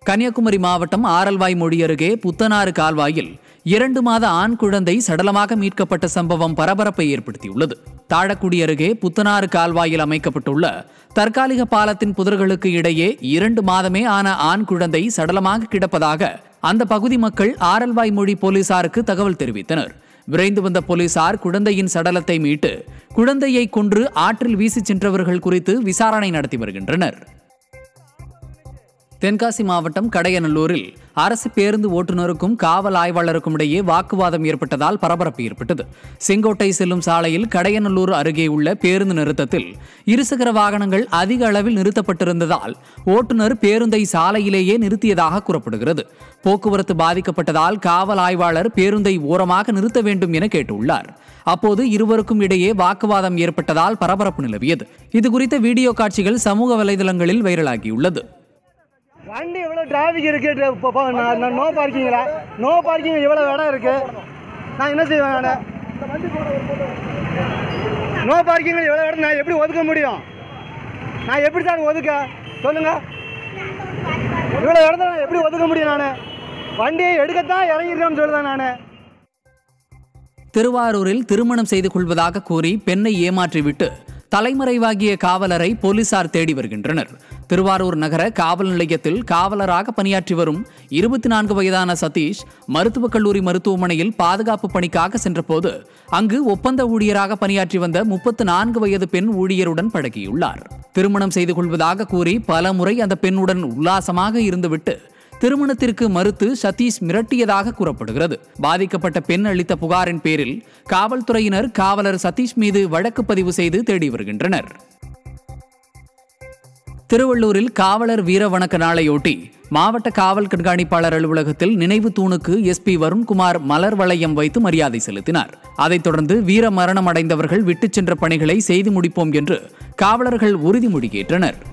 கன்னியாகுமரி மாவட்டம் ஆரல்வாய் மொழி அருகே புத்தனாறு கால்வாயில் இரண்டு மாத ஆண் குழந்தை சடலமாக மீட்கப்பட்ட சம்பவம் பரபரப்பை ஏற்படுத்தியுள்ளது தாழக்குடி அருகே புத்தனாறு கால்வாயில் அமைக்கப்பட்டுள்ள தற்காலிக பாலத்தின் புதர்களுக்கு இடையே இரண்டு மாதமே ஆன ஆண் குழந்தை சடலமாக கிடப்பதாக அந்த பகுதி மக்கள் ஆரல்வாய் மொழி போலீசாருக்கு தகவல் தெரிவித்தனர் விரைந்து வந்த போலீசார் குழந்தையின் சடலத்தை மீட்டு குழந்தையை கொன்று ஆற்றில் வீசிச் சென்றவர்கள் குறித்து விசாரணை நடத்தி வருகின்றனர் தென்காசி மாவட்டம் கடையநல்லூரில் அரசு பேருந்து ஓட்டுநருக்கும் காவல் ஆய்வாளருக்கும் இடையே வாக்குவாதம் ஏற்பட்டதால் பரபரப்பு ஏற்பட்டது செங்கோட்டை செல்லும் சாலையில் கடையநல்லூர் அருகே உள்ள பேருந்து நிறுத்தத்தில் இருசக்கர வாகனங்கள் அதிக அளவில் நிறுத்தப்பட்டிருந்ததால் ஓட்டுநர் பேருந்தை சாலையிலேயே நிறுத்தியதாக கூறப்படுகிறது போக்குவரத்து பாதிக்கப்பட்டதால் காவல் ஆய்வாளர் பேருந்தை ஓரமாக நிறுத்த வேண்டும் என கேட்டுள்ளார் அப்போது இருவருக்கும் இடையே வாக்குவாதம் ஏற்பட்டதால் பரபரப்பு நிலவியது இதுகுறித்த வீடியோ காட்சிகள் சமூக வலைதளங்களில் வைரலாகியுள்ளது வண்டி இவ்வளோ டிராஃபிக் இருக்கு ட- இப்போ போ- நான் நான் நோ பார்க்கிங்களா நோ பார்க்கிங் இவ்வளோ இடம் இருக்கு நான் என்ன செய்வேன் நான் நோ பார்க்கிங் இவ்வளோ இடம் நான் எப்படி ஒதுக்க முடியும் நான் எப்படி சார் ஒதுக்க சொல்லுங்க இவ்வளோ இடத்த நான் எப்படி ஒதுக்க முடியும் நான் வண்டியை எடுக்கத்தான் இறங்கிருக்கேன்னு சொல்லுதேன் நான் திருவாரூரில் திருமணம் செய்து கொள்வதாக கூறி பெண்ணை ஏமாற்றிவிட்டு தலைமறைவாகிய காவலரை போலீசார் தேடி வருகின்றனர் திருவாரூர் நகர காவல் நிலையத்தில் காவலராக பணியாற்றி வரும் இருபத்தி நான்கு வயதான சதீஷ் மருத்துவக் கல்லூரி மருத்துவமனையில் பாதுகாப்பு பணிக்காக சென்றபோது அங்கு ஒப்பந்த ஊழியராக பணியாற்றி வந்த முப்பத்து நான்கு வயது பெண் ஊழியருடன் பழகியுள்ளார் திருமணம் செய்து கொள்வதாக கூறி பல முறை அந்த பெண்ணுடன் உல்லாசமாக இருந்துவிட்டு திருமணத்திற்கு மறுத்து சதீஷ் மிரட்டியதாக கூறப்படுகிறது பாதிக்கப்பட்ட பெண் அளித்த புகாரின் பேரில் காவல்துறையினர் காவலர் சதீஷ் மீது வழக்கு பதிவு செய்து தேடி வருகின்றனர் திருவள்ளூரில் காவலர் வீர வணக்க நாளையொட்டி மாவட்ட காவல் கண்காணிப்பாளர் அலுவலகத்தில் நினைவு தூணுக்கு எஸ்பி வருண்குமார் மலர் வளையம் வைத்து மரியாதை செலுத்தினார் அதைத் தொடர்ந்து வீர மரணம் அடைந்தவர்கள் விட்டுச் சென்ற பணிகளை செய்து முடிப்போம் என்று காவலர்கள் உறுதிமொழி ஏற்றனர்